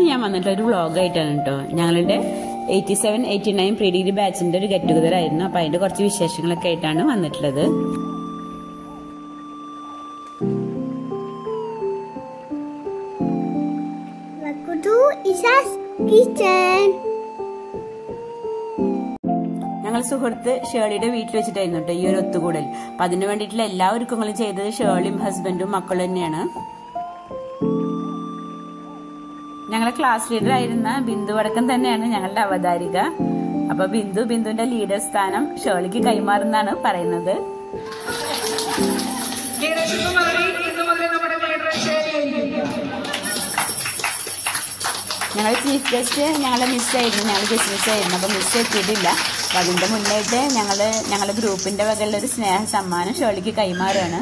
ഇന്ന് ഞാൻ വന്നിട്ട് ഒരു വ്ളോഗായിട്ടാണ് കേട്ടോ ഞങ്ങളുടെ eighty seven eighty nine pre degree ബാച്ചിന്റെ ഒരു ഗെറ്റ് ടുഗദർ ആയിരുന്നു അപ്പൊ അതിന്റെ കുറച്ച് വിശേഷങ്ങളൊക്കെ ആയിട്ടാണ് വന്നിട്ടുള്ളത് Welcome to Isa's Kitchen. ഞങ്ങൾ സുഹൃത്ത് ഷേളിയുടെ വീട്ടിൽ വെച്ചിട്ടായിരുന്നു കേട്ടോ ഈ ഒരു ഒത്തുകൂടൽ അപ്പൊ അതിനു വേണ്ടിയിട്ടുള്ള എല്ലാ ഒരുക്കങ്ങളും ചെയ്തത് ഷേളിയും ഹസ്ബൻഡും മക്കളും തന്നെയാണ് ഞങ്ങളെ ക്ലാസ് ലീഡർ ആയിരുന്ന ബിന്ദു വടക്കൻ തന്നെയാണ് ഞങ്ങളുടെ അവതാരിക അപ്പൊ ബിന്ദു ബിന്ദുവിന്റെ ലീഡർ സ്ഥാനം ഷേളിക്ക് കൈമാറുന്നാണ് പറയുന്നത് ലീഡർഷിപ്പ് മാറി ഇന്ന് മുതൽ നമ്മുടെ ലീഡർ ശരിയായിരിക്കും ഞങ്ങൾ ചീഫ് ഗസ്റ്റ് ഞങ്ങളെ മിസ്സായിരുന്നു ഞങ്ങൾ ഗസ്റ്റ് മിസ്സായിരുന്നു അപ്പൊ മിസ് എത്തിയിട്ടില്ല അപ്പൊ അതിന്റെ മുന്നായിട്ട് ഞങ്ങള് ഞങ്ങളുടെ ഗ്രൂപ്പിന്റെ വകയുള്ള ഒരു സ്നേഹ സമ്മാനം ഷേളിക്ക് കൈമാറുകയാണ്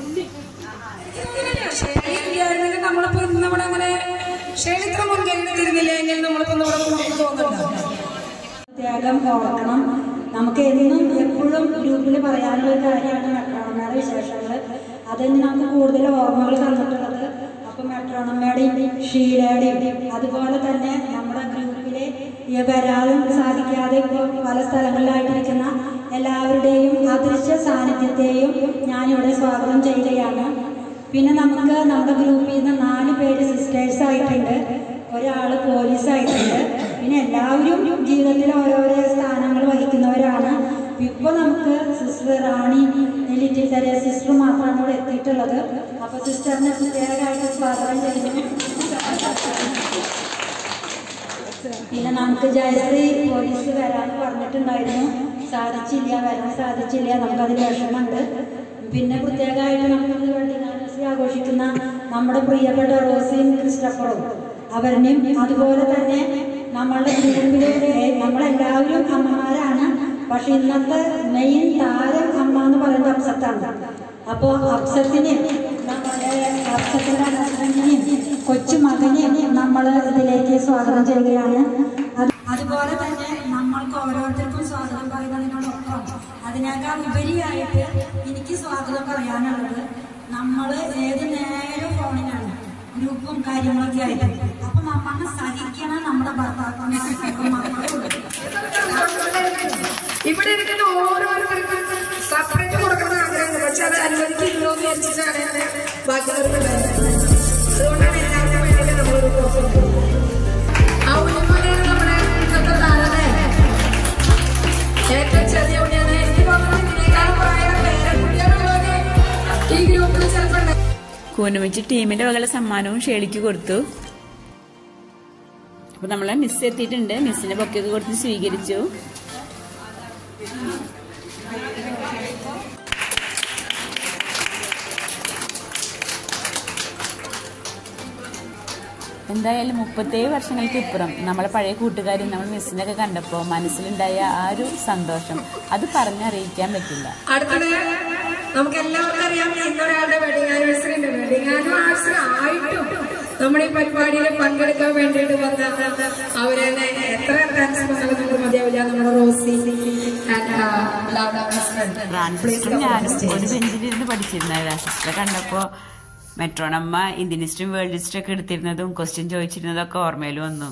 ശരിയായിരുന്നെങ്കിൽ നമ്മളിപ്പോ ഇന്ന് ഇവിടെ അങ്ങനെ ക്ഷണിത്ര മുൻകൈ എടുത്തിരുന്നില്ലെങ്കിൽ നമ്മളിപ്പോ ഇന്ന് ഇവിടെ കൂടുതൽ തോന്നുന്നുണ്ടോ ത്യാഗം ഓർക്കണം നമുക്ക് എന്നും എപ്പോഴും ഗ്രൂപ്പിൽ പറയാനുള്ള ഒരു കാര്യമാണ് മെട്രോണമ്മയുടെ വിശേഷങ്ങൾ അതിന് നമുക്ക് കൂടുതൽ ഓർമ്മകൾ തന്നിട്ടുള്ളത് അപ്പം മെട്രോണമ്മയുടെയും ഷീലയുടെയും അതുപോലെ തന്നെ നമ്മുടെ ഗ്രൂപ്പിലെ ഈ വരാനും സാധിക്കാതെ ഇപ്പോൾ പല സ്ഥലങ്ങളിലായിട്ടിരിക്കുന്ന എല്ലാവരുടെയും അദൃശ്യ സാന്നിധ്യത്തെയും ഞാനിവിടെ സ്വാഗതം ചെയ്യുകയാണ് പിന്നെ നമുക്ക് നമ്മുടെ ഗ്രൂപ്പിൽ നിന്ന് നാല് പേര് സിസ്റ്റേഴ്സ് ആയിട്ടുണ്ട് ഒരാൾ പോലീസ് ആയിട്ടുണ്ട് പിന്നെ എല്ലാവരും ജീവിതത്തിൽ ഓരോരോ സ്ഥാനങ്ങൾ വഹിക്കുന്നവരാണ് ഇപ്പോൾ നമുക്ക് sister Rani little Theresa sister മാത്രമാണ് ഇവിടെ എത്തിയിട്ടുള്ളത് അപ്പോൾ സിസ്റ്ററിനെ പ്രത്യേകമായിട്ട് സ്വാഗതം ചെയ്യുന്നു പിന്നെ നമുക്ക് ജയശ്രീ പോലീസ് വരാമെന്ന് പറഞ്ഞിട്ടുണ്ടായിരുന്നു സാധിച്ചില്ല വരാൻ സാധിച്ചില്ല നമുക്കതിൽ വിഷമമുണ്ട് പിന്നെ പ്രത്യേകമായിട്ട് നമുക്ക് വെഡിങ് ആനിവേഴ്സറി ആഘോഷിക്കുന്ന നമ്മുടെ പ്രിയപ്പെട്ട റോസിയും ക്രിസ്റ്റഫറും അവരിനെയും അതുപോലെ തന്നെ നമ്മളുടെ ഗ്രൂപ്പിലെ നമ്മളെല്ലാവരും അമ്മമാരാണ് പക്ഷെ ഇന്നത്തെ മെയിൻ താരം അമ്മ എന്ന് പറയുന്നത് അപ്സത്താണ് അപ്പോൾ അപ്സത്തിനെ നമ്മുടെ അപ്സത്തിന്റെ ഹസ്ബൻഡിനെയും കൊച്ചു മകനെയും നമ്മൾ ഇതിലേക്ക് സ്വാഗതം ചെയ്യുകയാണ് അത് അതുപോലെ തന്നെ നമ്മൾക്ക് ഓരോരുത്തർക്കും സ്വാഗതം പറയുന്നതിനോടൊപ്പം അതിനേക്കാൾ ഉപരിയായിട്ട് എനിക്ക് സ്വാഗതം പറയാനുള്ളത് നമ്മൾ ഏത് നേരം ഫോണിലാണ് ഗ്രൂപ്പും കാര്യങ്ങളൊക്കെ ആയിട്ട് അപ്പൊ നമ്മളെ സഹിക്കണം നമ്മുടെ ഭർത്താക്കന്മാരും മക്കളും ഇവിടെ ഇരിക്കുന്ന ഓരോരുത്തർക്കും സെപ്പറേറ്റ് കൊടുക്കണം ആഗ്രഹം പക്ഷെ അത് അനുവദിക്കില്ലോ എന്ന് വിചാരിച്ചിട്ടാണ് ഞാൻ ബാക്കിയുള്ളവർക്ക് വരുന്നത് അതുകൊണ്ടാണ് എല്ലാവർക്കും വേണ്ടിയിട്ട് നമ്മളൊരു കോഴ്സ് ആ ഉണ്ണിമോനെയാണ് നമ്മുടെ ഇന്നത്തെ താരനെ ഏറ്റവും ചെറിയ ഉണ്ണിയാണ് എനിക്ക് തോന്നുന്നത് ഇതിനേക്കാളും പ്രായം പേരക്കുട്ടികളുള്ളവര് ഈ ഗ്രൂപ്പിൽ ചിലപ്പോൾ ഉണ്ട്. കൂനമിച്ച് ടീമിന്റെ വകയുള്ള സമ്മാനവും ഷേളിക്ക് കൊടുത്തു അപ്പൊ നമ്മളെ മിസ് എത്തിയിട്ടുണ്ട് മിസ്സിന്റെ ബൊക്കൊക്കെ കൊടുത്ത് സ്വീകരിച്ചു എന്തായാലും മുപ്പത്തേഴ് വർഷങ്ങൾക്ക് ഇപ്പുറം നമ്മളെ പഴയ കൂട്ടുകാരും നമ്മൾ മിസ്സിനൊക്കെ കണ്ടപ്പോൾ മനസ്സിലുണ്ടായ ആ ഒരു സന്തോഷം അത് പറഞ്ഞറിയിക്കാൻ പറ്റില്ല അടുത്തത് നമുക്ക് എല്ലാവർക്കും അറിയാം ഇന്നൊരാളുടെ വെഡിങ് ആനിവേഴ്സറി ഉണ്ട് വെഡിങ് ആനിവേഴ്സറി ആയിട്ടും നമ്മുടെ ഈ പരിപാടിയിൽ പങ്കെടുക്കാൻ വേണ്ടിയിട്ട് വന്ന അവരെ എത്ര താങ്ക്സ് പറഞ്ഞത് മതിയാവില്ല നമ്മുടെ റോസി and, uh, ലൗഡ president. Please ട്രാൻസിസ്റ്ററും come on ഞാനും stage. ഒരു ബെഞ്ചിലിരുന്ന് പഠിച്ചിരുന്ന സിസ്റ്ററെ കണ്ടപ്പോ മെട്രോണമ്മ ഇന്ത്യൻ ഹിസ്റ്ററിയും വേൾഡ് ഹിസ്റ്ററി ഒക്കെ എടുത്തിരുന്നതും ക്വസ്റ്റ്യൻ ചോദിച്ചിരുന്നതും ഒക്കെ ഓർമ്മയിൽ വന്നു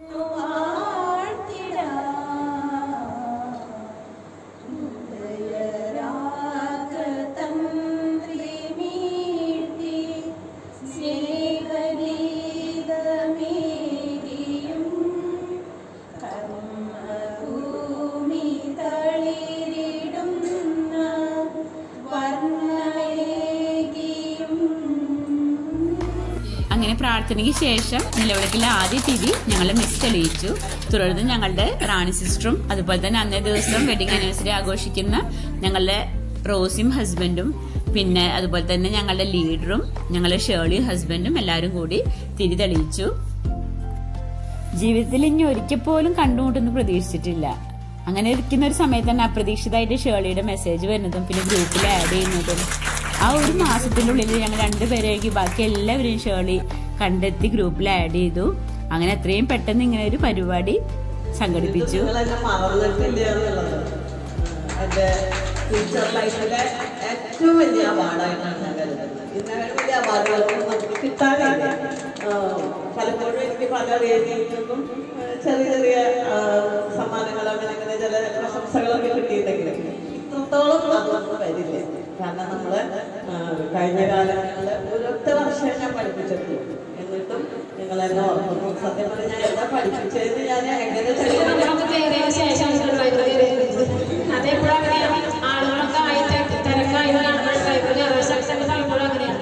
അങ്ങനെ പ്രാർത്ഥനയ്ക്ക് ശേഷം നിലവിളക്കിലെ ആദ്യ തിരി ഞങ്ങളുടെ മിസ് തെളിയിച്ചു തുടർന്ന് ഞങ്ങളുടെ റാണി സിസ്റ്ററും അതുപോലെ തന്നെ അന്നേ ദിവസം വെഡിങ് ആനിവേഴ്സറി ആഘോഷിക്കുന്ന ഞങ്ങളുടെ റോസിയും ഹസ്ബൻഡും പിന്നെ അതുപോലെ തന്നെ ഞങ്ങളുടെ ലീഡറും ഞങ്ങളുടെ ഷേർലി ഹസ്ബൻഡും എല്ലാവരും കൂടി തിരി തെളിയിച്ചു ജീവിതത്തിൽ ഇനി ഒരിക്കൽ പോലും കണ്ടുമുട്ടെന്ന് പ്രതീക്ഷിച്ചിട്ടില്ല അങ്ങനെ ഇരിക്കുന്ന ഒരു സമയത്ത് തന്നെ അപ്രതീക്ഷിതമായിട്ട് ഷേർലിയുടെ മെസ്സേജ് വരുന്നതും പിന്നെ ഗ്രൂപ്പിൽ ആഡ് ചെയ്യുന്നതും ആ ഒരു മാസത്തിന്റെ ഉള്ളിൽ ഞങ്ങൾ രണ്ടുപേരേക്ക് ബാക്കി എല്ലാവരെയും ഷേർലി കണ്ടെത്തി ഗ്രൂപ്പിൽ ആഡ് ചെയ്തു അങ്ങനെ എത്രയും പെട്ടെന്ന് ഇങ്ങനെ ഒരു പരിപാടി സംഘടിപ്പിച്ചു നിങ്ങളെന്നെ മറന്നിട്ടില്ല എന്നുള്ളത് എൻ്റെ ഫ്യൂച്ചർ ലൈഫിലെ ഏറ്റവും വലിയ അവാർഡായിട്ടാണ് ഞാൻ കരുതുന്നത് ഇന്നലെ വലിയ അവാർഡുകളൊന്നും നമുക്ക് കിട്ടാറില്ല ആ, പലപ്പോഴും എനിക്ക് പല വേദികൾക്കും ഏഹ്, ചെറിയ ചെറിയ ആ, സമ്മാനങ്ങൾ അങ്ങനെ അങ്ങനെ ചില പ്രശംസകളൊക്കെ കിട്ടിയിട്ടുണ്ടെങ്കിലും ഇത്രത്തോളം അതൊന്നും വരില്ല കാരണം നമ്മള് ആ, കഴിഞ്ഞ കാലങ്ങളിൽ ഒരൊറ്റ വർഷം ഞാൻ പഠിപ്പിച്ചിട്ടുള്ളൂ എന്നിട്ടും നിങ്ങളെന്നെ ഓർക്കുന്നു സത്യം പറഞ്ഞാൽ ഞാൻ എന്താ പഠിപ്പിച്ചതെന്ന് ഞാൻ എങ്ങനെ ചെറിയ നമ്മളൊക്കെ കയറിയതിന് ശേഷം ലൈബ്രറി അതെപ്പോഴും അങ്ങനെയാണ് ആളുകളൊക്കെ ആയി തിരക്ക് തിരക്കായി ലൈബ്രറി ആവശ്യമൊക്കെ തലമുറ അങ്ങനെയാണ്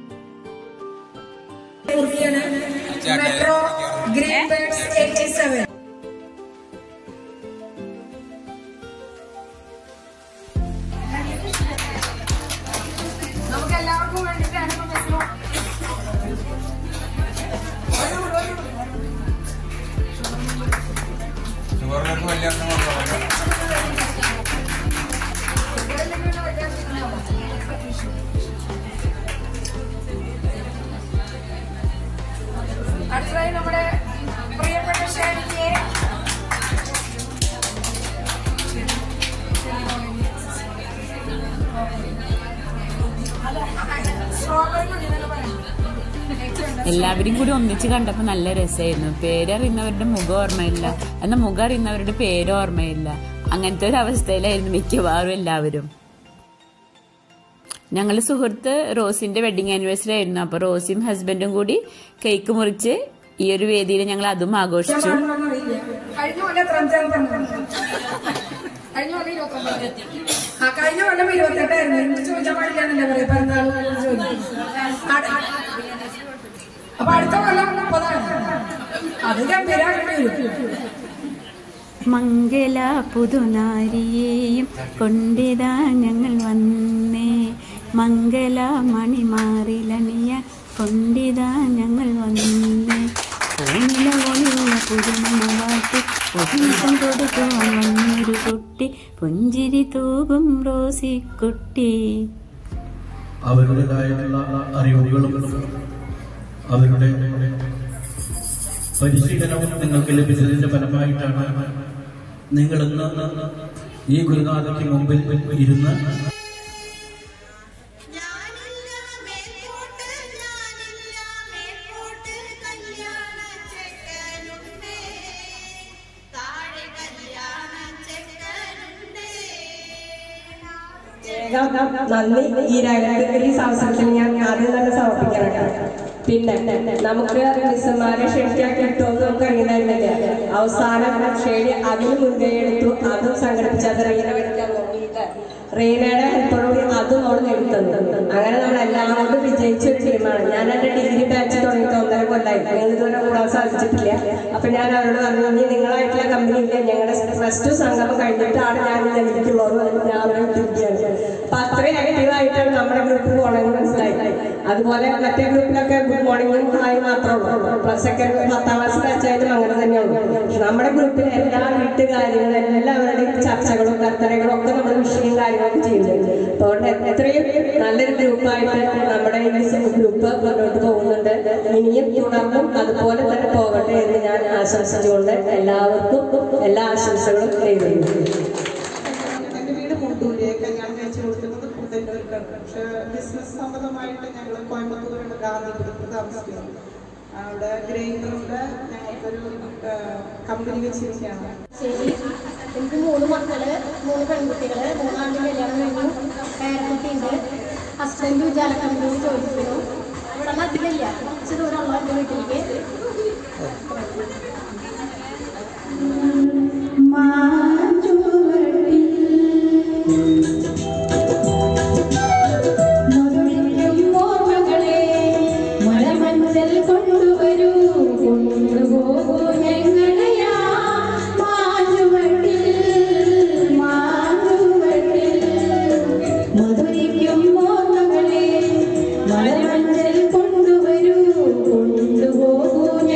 metro green birds eighty seven നമുക്ക് എല്ലാവർക്കും വേണ്ടിയിട്ടാണ് ഇപ്പൊ മെട്രോ ഷുഗറുകാർക്ക് വലിയ അംഗങ്ങൾ പറഞ്ഞു അടുത്തതായി നമ്മുടെ പ്രിയപ്പെട്ട ഷാനിയെ എല്ലാവരും കൂടി ഒന്നിച്ച് കണ്ടപ്പോൾ നല്ല രസമായിരുന്നു പേരറിയുന്നവരുടെ മുഖം ഓർമ്മയില്ല എന്നാൽ മുഖം അറിയുന്നവരുടെ പേര് ഓർമ്മയില്ല അങ്ങനത്തെ ഒരു അവസ്ഥയിലായിരുന്നു മിക്കവാറും എല്ലാവരും ഞങ്ങളുടെ സുഹൃത്ത് റോസിന്റെ വെഡിങ് ആനിവേഴ്സറി ആയിരുന്നു അപ്പൊ റോസിയും ഹസ്ബൻഡും കൂടി കേക്ക് മുറിച്ച് ഈ ഒരു വേദിയിൽ ഞങ്ങൾ അതും ആഘോഷിച്ചു കഴിഞ്ഞ കൊല്ലം എത്രാം കഴിഞ്ഞ കൊല്ലം ഇരുപത്തൊമ്പത് ആ കഴിഞ്ഞ കൊല്ലം ഇരുപത്തെട്ടായിരുന്നു എനിക്ക് ചോദിച്ചാൽ പാടില്ലാന്നല്ലേ പറയാ പിറന്നാൾ അപ്പൊ അടുത്ത കൊല്ലം മുപ്പതാണ് അത് ഗംഭീരാകേണ്ടി വരും മംഗല പുതുനാരിയെയും കൊണ്ടിതാ ഞങ്ങൾ വന്നേ മംഗല മണിമാറിലണിയ കൊണ്ടിതാ ഞങ്ങൾ വന്നേ പൂനില ഒളിയുള്ള പുതുമണവാട്ടി പൊതുസം കൊടുക്കുവാൻ വന്നൊരു കുട്ടി പുഞ്ചിരി തൂകും റോസിക്കുട്ടി അവരുടേതായിട്ടുള്ള അറിവുകളും അവരുടെ പരിശീലനവും നിങ്ങൾക്ക് ലഭിച്ചതിന്റെ ഫലമായിട്ടാണ് നിങ്ങൾ ഇന്ന് ഈ ഗുരുനാഥയ്ക്ക് മുമ്പിൽ ഇരുന്ന് ഞാനില്ല മേൽപോട്ട് ഞാനില്ല മേൽപോട്ട് കല്യാണ ചെക്കനുണ്ടേ താഴെ കല്യാണ ചെക്കനുണ്ടേ നന്ദി ഈ രാഗത്തിൽ അവസരത്തിൽ ഞാൻ ആദ്യം തന്നെ സമർപ്പിക്കണം പിന്നെ നമുക്ക് മിസ്സുമാരെ ക്ഷണിക്കാൻ കിട്ടുമെന്ന് നമുക്ക് അറിയുന്നില്ല അവസാനം ഷേഡി അതിന് മുൻകൈ എടുത്തു അതും സംഘടിപ്പിച്ച് അത് റീന വിളിക്കാൻ നോക്കിയിട്ട് റീനയുടെ ഹെൽപ്പോടുകൂടി അതും അവൾ നേടിത്തന്നു അങ്ങനെ നമ്മൾ എല്ലാം കൊണ്ടും വിജയിച്ച ഒരു ടീമാണ് ഞാൻ എൻ്റെ ഡിഗ്രി ബാച്ച് തുടങ്ങിയിട്ട് ഒന്നര കൊല്ലായി ഞങ്ങൾ ഇതുവരെ കൂടാൻ സാധിച്ചിട്ടില്ല അപ്പൊ ഞാൻ അവരോട് പറഞ്ഞു ഇനി നിങ്ങളായിട്ടുള്ള കമ്പനിയിലെ ഞങ്ങളുടെ പ്ലസ് ടു സംഗമം കഴിഞ്ഞിട്ടാണ് ഞാൻ എനിക്കുള്ളത് ഞാൻ അവരെ വിട്ടിരിക്കുകയാണ് അപ്പൊ അത്രയും ആക്റ്റീവായിട്ടാണ് നമ്മുടെ ഗ്രൂപ്പ് പോകണമെന്ന് മനസ്സിലായി അതുപോലെ മറ്റേ ഗ്രൂപ്പിലൊക്കെ ഗുഡ് മോർണിംഗും ഹായ് മാത്രമേ ഉള്ളൂ പ്ലസ് സെക്കൻഡ് പത്താം ക്ലാസ് ബാച്ചായാലും അങ്ങനെ തന്നെയുള്ളൂ പക്ഷെ നമ്മുടെ ഗ്രൂപ്പിൽ എല്ലാ വീട്ടുകാര്യങ്ങളും എല്ലാവരുടെയും ചർച്ചകളും കർത്തനകളും ഒക്കെ നമ്മൾ വിഷയം കാര്യങ്ങളൊക്കെ ചെയ്യുന്നുണ്ട് അപ്പോൾ അതുകൊണ്ട് എത്രയും നല്ലൊരു ഗ്രൂപ്പായിട്ട് നമ്മുടെ ഈ ഗ്രൂപ്പ് മുന്നോട്ട് പോകുന്നുണ്ട് ഇനിയും തുടർന്നും അതുപോലെ തന്നെ പോകട്ടെ എന്ന് ഞാൻ ആശംസിച്ചുകൊണ്ട് എല്ലാവർക്കും എല്ലാ ആശംസകളും നേരുന്നു എൻ്റെ വീട് മുണ്ടൂരിയൊക്കെ ഞാൻ കഴിച്ചു കൊടുക്കുന്നത് പുത്തന്നൂർക്കാണ് പക്ഷെ ബിസിനസ് സംബന്ധമായിട്ട് ഞങ്ങൾ കോയമ്പത്തൂരുണ്ട് ഗാന്ധിപുരത്ത് താമസിക്കുന്നു അവിടെ ഗ്രൈൻഡറിൻ്റെ ഞങ്ങൾക്കൊരു കമ്പനി വെച്ചിരിക്കുകയാണ് ശരി എനിക്ക് മൂന്ന് മക്കള് മൂന്ന് പെൺകുട്ടികള് മൂന്നാളുടെ കല്യാണം കഴിഞ്ഞു പേരക്കുട്ടിയുണ്ട് ഹസ്ബൻഡ് ഉജാല കമ്പനിയിൽ ചോദിക്കുന്നു ഇവിടെ അധികമില്ല കുറച്ച് ദൂരമുള്ള എൻ്റെ വീട്ടിലേക്ക് മലമഞ്ചൽ കൊണ്ടുവരൂ കൊണ്ടുപോകൂ ഞങ്ങളെയാ മാഞ്ഞുവട്ടിൽ മാഞ്ഞുവട്ടിൽ മധുരിക്കും ഓർമ്മകളെ മലമഞ്ചൽ കൊണ്ടുവരൂ കൊണ്ടുപോകൂ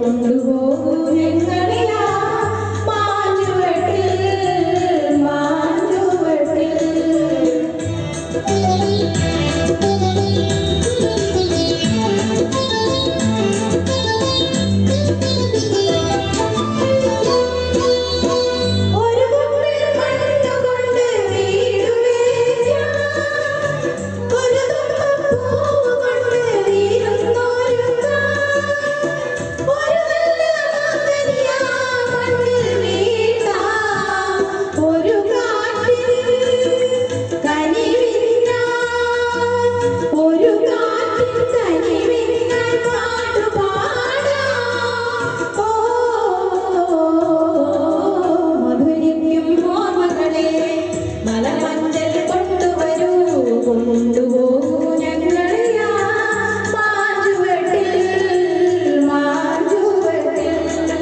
കൊണ്ടുപോകൂ ഞങ്ങളിലാ മാഞ്ചുവട്ടിൽ മാഞ്ചുവട്ടിൽ ഒരു കുമ്പിൾ മണ്ണുകൊണ്ട് വീട് വേക്കാം. ഒരു തുമ്പപ്പൂവ് കൊണ്ട് വീരുന്നൊരുക്കാം. ഒരു നല്ല മാങ്ങനിയാ മണ്ണിൽ വീഴ്ത്താം. ഒരു കാറ്റിൽ കനിവിന്നാൻ. ഒരു കാറ്റിൽ കനിവിന്നാൻ പാടുപാടാം. ഓ മധുരിക്കും ഓർമ്മകളെ മലമഞ്ചൽ കൊണ്ടുവരൂ കൊണ്ടുപോകൂ ഞങ്ങളെയാ മാഞ്ചുവട്ടിൽ മാഞ്ചുവട്ടിൽ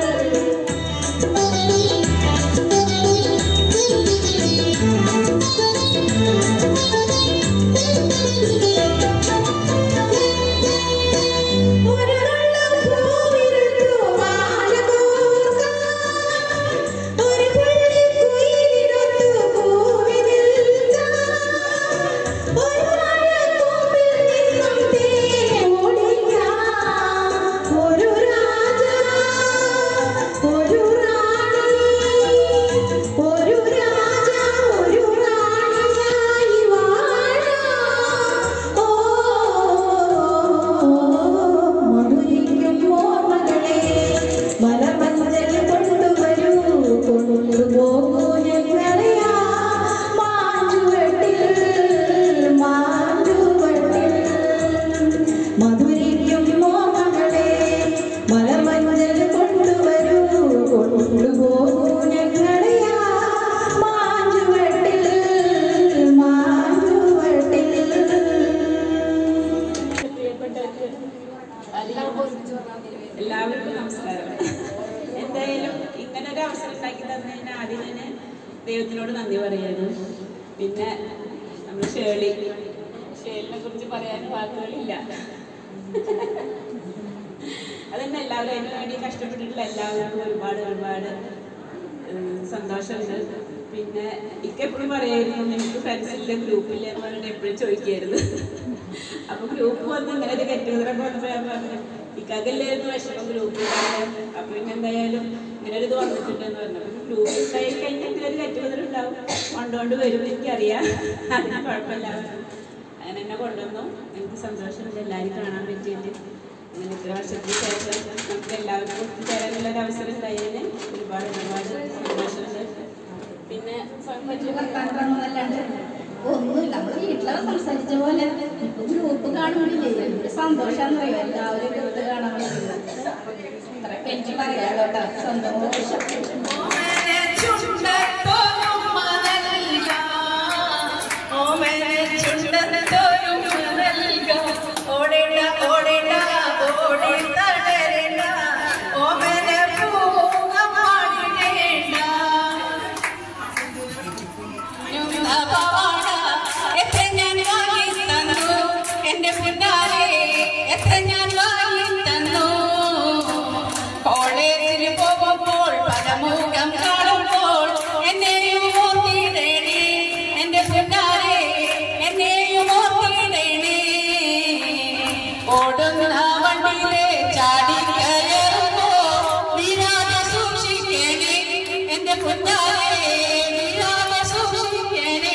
ഒരു നുള്ളം പൂവിരുട്ടു മാല കോർക്കാം. ഒരു പുള്ളി കുയിലിനൊത്തു കൂവി നിൽക്കാം. ഒരു വാഴക്കൊമ്പിൽ നിന്നും തേൻ ഒളിക്കാം. ഒരു രാജ ഒരു റാണി ഒരു രാജ ഒരു റാണിയായി വാഴാം ഓ മധുരിക്കും ഓർമ്മകളെ മലമഞ്ചൽ കൊണ്ടുവരൂ കൊണ്ടുപോകൂ ഞങ്ങളെയാ മാഞ്ചുവട്ടിൽ മാഞ്ചുവട്ടിൽ മധുരിക്കും ഓർമ്മകളെ മലമഞ്ചൽ കൊണ്ടുവരൂ കൊണ്ടുപോകൂ ഞങ്ങളെയാ മാഞ്ചുവട്ടിൽ മാഞ്ചുവട്ടിൽ എല്ലാവർക്കും നമസ്കാരം എന്തായാലും ഇങ്ങനെ ഒരു അവസരം ഉണ്ടാക്കി തന്നതിന് ആദ്യം തന്നെ ദൈവത്തിനോട് നന്ദി പറയുന്നു പിന്നെ നമ്മൾ ഷേളി ഷേലിനെ കുറിച്ച് പറയാൻ വാക്കുകളില്ല അതന്നെ എല്ലാവരും അതിനു വേണ്ടി കഷ്ടപ്പെട്ടിട്ടുള്ള എല്ലാവർക്കും ഒരുപാട് ഒരുപാട് ഉം, സന്തോഷമുണ്ട് പിന്നെ ഇക്ക എപ്പോഴും പറയായിരുന്നു എനിക്ക് ഫ്രണ്ട്സില്ല ഗ്രൂപ്പില്ല എന്ന് പറഞ്ഞിട്ട് എപ്പോഴും ചോദിക്കായിരുന്നു അപ്പൊ ഗ്രൂപ്പ് വന്ന് ഇങ്ങനെ ഒരു കെട്ടുകതൊക്കെ വന്നപ്പോ ഞാൻ പറഞ്ഞു ഇക്കാക്കല്ലായിരുന്നു വിഷമം ഗ്രൂപ്പ് അപ്പൊ പിന്നെ എന്തായാലും ഇങ്ങനെ ഒരു ഇത് വന്നിട്ടുണ്ട് എന്ന് പറഞ്ഞു അപ്പൊ ഗ്രൂപ്പ് ഉണ്ടായി കഴിഞ്ഞാൽ ഇങ്ങനെ ഒരു കെട്ടുകതർ ഉണ്ടാവും കൊണ്ടുകൊണ്ട് വരും എനിക്കറിയാം അതിന് കുഴപ്പമില്ല അങ്ങനെ എന്നെ കൊണ്ടുവന്നു എനിക്ക് സന്തോഷമുണ്ട് എല്ലാവരും കാണാൻ പറ്റിയിട്ട് അങ്ങനെ ഇത്ര വർഷത്തിന് ശേഷം നമുക്ക് എല്ലാവർക്കും ഒത്തുചേരാനുള്ള ഒരു അവസരം ഉണ്ടായതിന് ഒരുപാട് ഒരുപാട് സന്തോഷമുണ്ട് പിന്നെ വലിയ വർത്താനം പറഞ്ഞതല്ലാണ്ട് ഒന്നുമില്ല നമ്മള് വീട്ടിലൊക്കെ സംസാരിച്ച പോലെ ഇപ്പൊ ഗ്രൂപ്പ് കാണുമ്പോഴില്ലേ എന്തൊരു സന്തോഷാന്ന് പറയും എല്ലാവരും ഗ്രൂപ്പ് കാണാൻ പറ്റുന്നത് ഇത്രയൊക്കെ എനിക്ക് പറയാലോ കേട്ടോ സന്തോഷം എന്റെ പിന്നാലെ എത്ര ഞാൻ വാങ്ങി തന്നു കോളേജിൽ പോകുമ്പോൾ പലമുഖം കാണുമ്പോൾ എന്നെയും ഓർത്തിടേണേ എന്റെ പിന്നാലെ എന്നെയും ഓർത്തിടേണേ ഓടുന്ന വണ്ടിയിലെ ചാടി കയറുമ്പോ വീരാതെ സൂക്ഷിക്കണേ എന്റെ പിന്നാലെ വീരാതെ സൂക്ഷിക്കണേ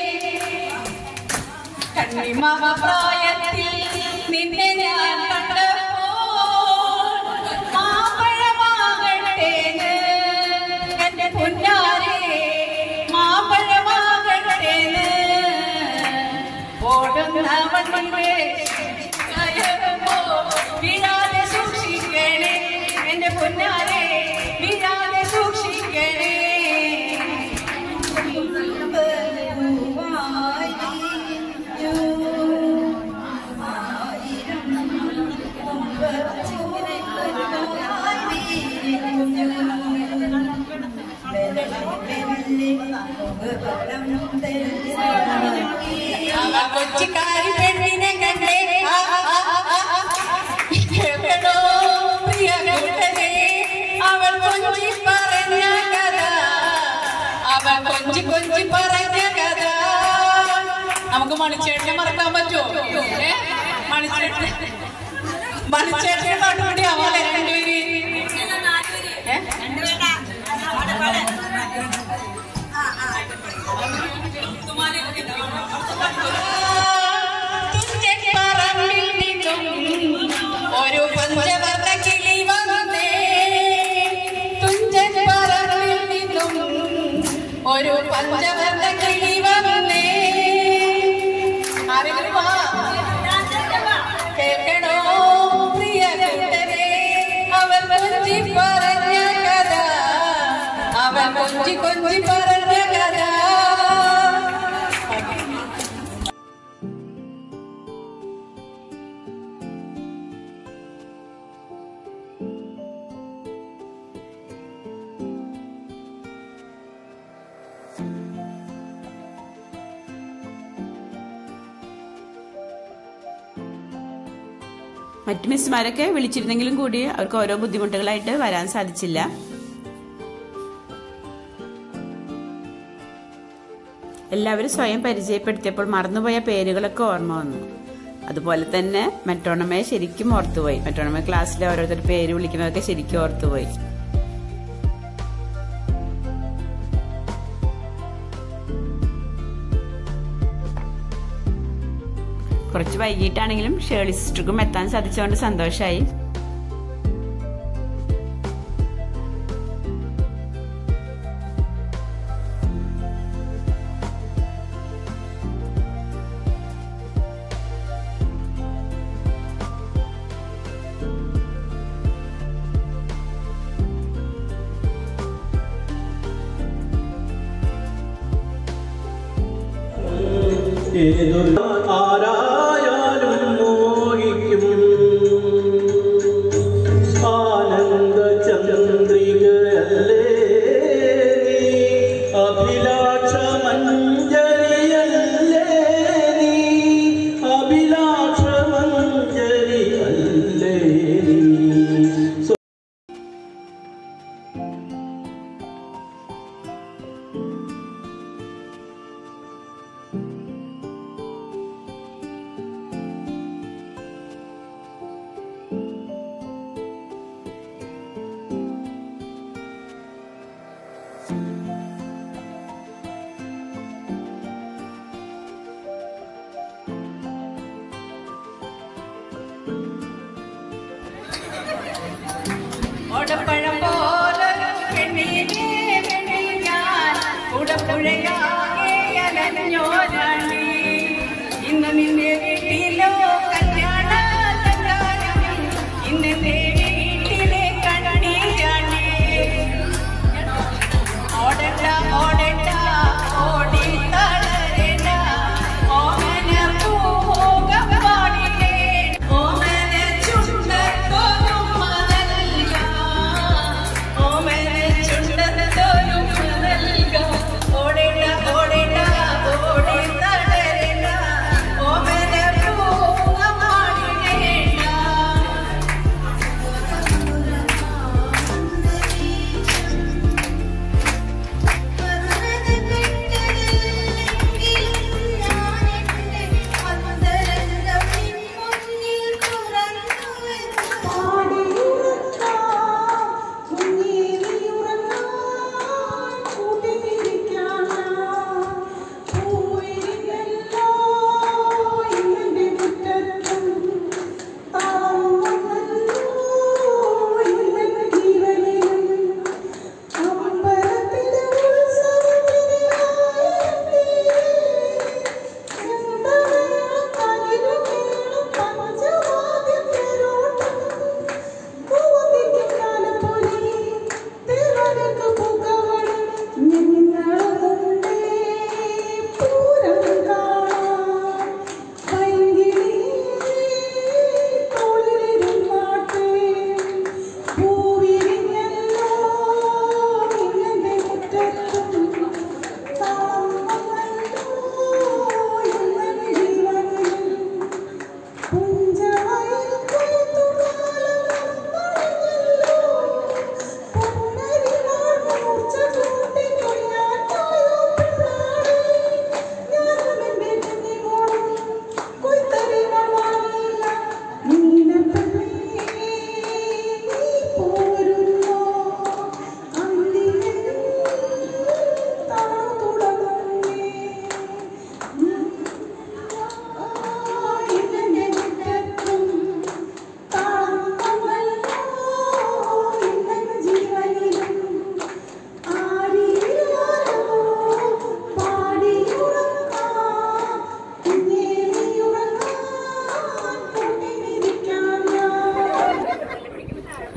കണ്ണിമാവ പ്രായത്തിൽ നിന്നെ ഞാൻ കണ്ടപ്പോൾ മാമ്പഴമാകട്ടേന്ന് എന്റെ പൊന്നാരെ മാമ്പഴമാകട്ടേന്ന് ഓടുന്ന വണ്ടിയിലെ കയറുമ്പോ വീഴാതെ സൂക്ഷിക്കണേ എന്റെ പൊന്നാരെ വീഴാതെ സൂക്ഷിക്കണേ കൊച്ചിക്കാരി പെണ്ണിനെ കണ്ടേ ആ, ആ, ആ, ആ. എവിടോ പ്രിയ കൂട്ടനെ അവൻ കൊഞ്ചി കൊഞ്ചി പറഞ്ഞ കഥ നമുക്ക് മണിച്ചേട്ടനെ മറക്കാൻ പറ്റുമോ ഏ? മണിച്ചേട്ടൻ മണിച്ചേട്ടനെ പാട്ടുകൂടി ആവാലെ രണ്ടുപേര് ഏ? തുഞ്ചൻ പറമ്പിൽ നിന്നും ഒരു പഞ്ചവർണ്ണ കിളി വന്നേ തുഞ്ചൻ പറമ്പിൽ നിന്നും ഒരു പഞ്ചവർണ്ണ കിളി വന്നേ ആരെങ്കിലും വാ കേൾക്കണോ പ്രിയ കൂട്ടരെ അവൻ കൊഞ്ചി പറഞ്ഞ കഥ അവൻ കൊഞ്ചി കൊഞ്ചി പറഞ്ഞ കഥ മറ്റു മിസ്സുമാരൊക്കെ വിളിച്ചിരുന്നെങ്കിലും കൂടി അവർക്ക് ഓരോ ബുദ്ധിമുട്ടുകളായിട്ട് വരാൻ സാധിച്ചില്ല എല്ലാവരും സ്വയം പരിചയപ്പെടുത്തിയപ്പോൾ മറന്നുപോയ പേരുകളൊക്കെ ഓർമ്മ വന്നു അതുപോലെ തന്നെ മെട്രോണമയെ ശരിക്കും ഓർത്തുപോയി മെട്രോണമ ക്ലാസ്സിലെ ഓരോരുത്തർ പേര് വിളിക്കുന്നതൊക്കെ ശരിക്കും ഓർത്തുപോയി കുറച്ച് വൈകിട്ടാണെങ്കിലും ഷേർലി സിസ്റ്റർക്കും എത്താൻ സാധിച്ചുകൊണ്ട് സന്തോഷമായി ഏതൊരു ആരായാലും മോഹിക്കും ആനന്ദ ചന്ദ്രികയല്ലേ നീ അഭിലാഷ മഞ്ജരിയല്ലേ നീ അഭിലാഷ മഞ്ജരിയല്ലേ നീ ഓടപ്പഴം പോലൊരു പെണ്ണിനെ പെണ്ണിൽ ഞാൻ ഉടപ്പുഴയാകെ അലഞ്ഞോരാണ് ഇന്ന് നിന്റെ വീട്ടിലോ കല്യാണ സൽക്കാരം ഇന്നെന്റെ വീട്ടിലെ കണ്ണീരാണ് ഓടണ്ട ഓടണ്ട ഓടി തളരണ്ട ഓമന പൂകം പാടിലേ ഓമന ചുണ്ടത്തോന്നും മതല്ല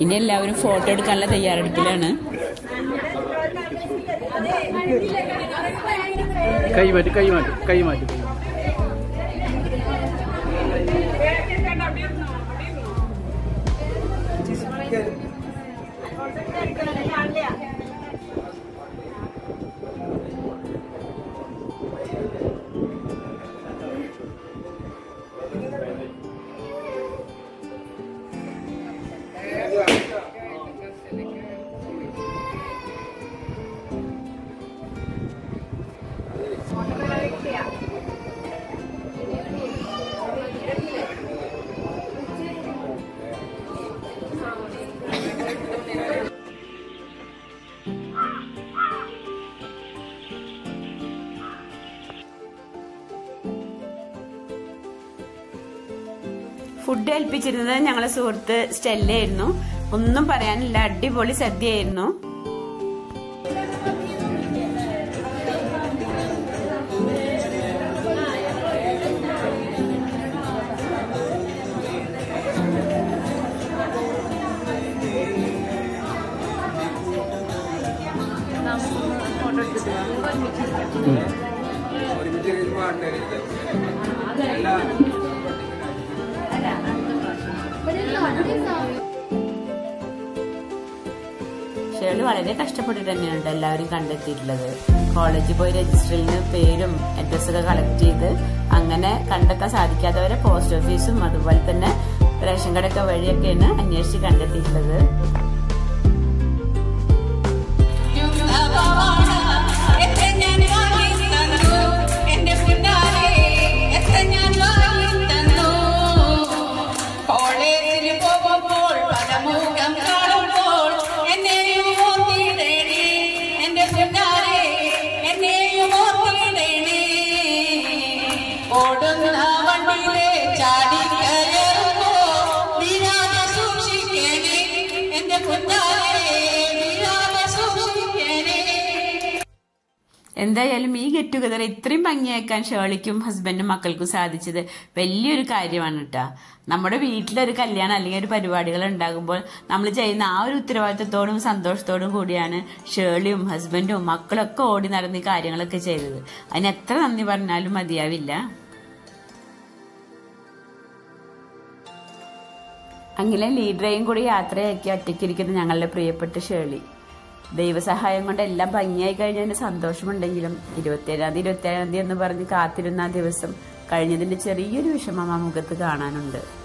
ഇനി എല്ലാവരും ഫോട്ടോ എടുക്കാനുള്ള തയ്യാറെടുപ്പിലാണ് കൈ മാറ്റി കൈ മാറ്റി കൈ മാറ്റി ഫുഡ് ഏൽപ്പിച്ചിരുന്നത് ഞങ്ങളെ സുഹൃത്ത് സ്റ്റെല്ലായിരുന്നു ഒന്നും പറയാനില്ല അടിപൊളി സദ്യയായിരുന്നു ഒരുമിച്ച് കഴിയുമ്പോൾ ആൾക്കാരില്ല ഷേള് വളരെ കഷ്ടപ്പെട്ടിട്ട് തന്നെയാണ് ട്ടോ എല്ലാവരും കണ്ടെത്തിയിട്ടുള്ളത് കോളേജിൽ പോയി രജിസ്റ്ററിന് പേരും അഡ്രസ്സൊക്കെ കളക്ട് ചെയ്ത് അങ്ങനെ കണ്ടെത്താൻ സാധിക്കാത്തവരെ പോസ്റ്റ് ഓഫീസും അതുപോലെ തന്നെ റേഷൻ കടയൊക്കെ വഴിയൊക്കെയാണ് അന്വേഷിച്ച് കണ്ടെത്തിയിട്ടുള്ളത് കോളേജിൽ പോകുമ്പോൾ പലമുഖം കാണുമ്പോൾ എന്നെയും ഓർത്തിടേണേ എന്റെ പിന്നാലെ എന്നെയും ഓർത്തിടേണേ ഓടുന്ന വണ്ടിയിലെ ചാടി കയറുമ്പോ വീരാതെ സൂക്ഷിക്കണേ എന്റെ പിന്നാലെ വീരാതെ സൂക്ഷിക്കണേ എന്തായാലും ഈ ഗെറ്റ് ടുഗദർ ഇത്രയും ഭംഗിയാക്കാൻ ഷേളിക്കും ഹസ്ബൻഡും മക്കൾക്കും സാധിച്ചത് വലിയൊരു കാര്യമാണ് കേട്ടോ നമ്മുടെ വീട്ടിലൊരു കല്യാണം അല്ലെങ്കിൽ ഒരു പരിപാടികൾ ഉണ്ടാകുമ്പോൾ നമ്മൾ ചെയ്യുന്ന ആ ഒരു ഉത്തരവാദിത്തത്തോടും സന്തോഷത്തോടും കൂടിയാണ് ഷേളിയും ഹസ്ബൻഡും മക്കളൊക്കെ ഓടി നടന്ന് ഈ കാര്യങ്ങളൊക്കെ ചെയ്തത് അതിന് എത്ര നന്ദി പറഞ്ഞാലും മതിയാവില്ല അങ്ങനെ ലീഡറേയും കൂടി യാത്രയാക്കി ഒറ്റയ്ക്കിരിക്കുന്ന ഞങ്ങളുടെ പ്രിയപ്പെട്ട ഷേളി ദൈവസഹായം കൊണ്ട് എല്ലാം ഭംഗിയായി കഴിഞ്ഞതിന്റെ സന്തോഷമുണ്ടെങ്കിലും ഇരുപത്തിയേഴാം തീയതി ഇരുപത്തിയേഴാം തീയതി എന്ന് പറഞ്ഞ് കാത്തിരുന്ന ആ ദിവസം കഴിഞ്ഞതിന്റെ ചെറിയൊരു വിഷമം ആ മുഖത്ത് കാണാനുണ്ട്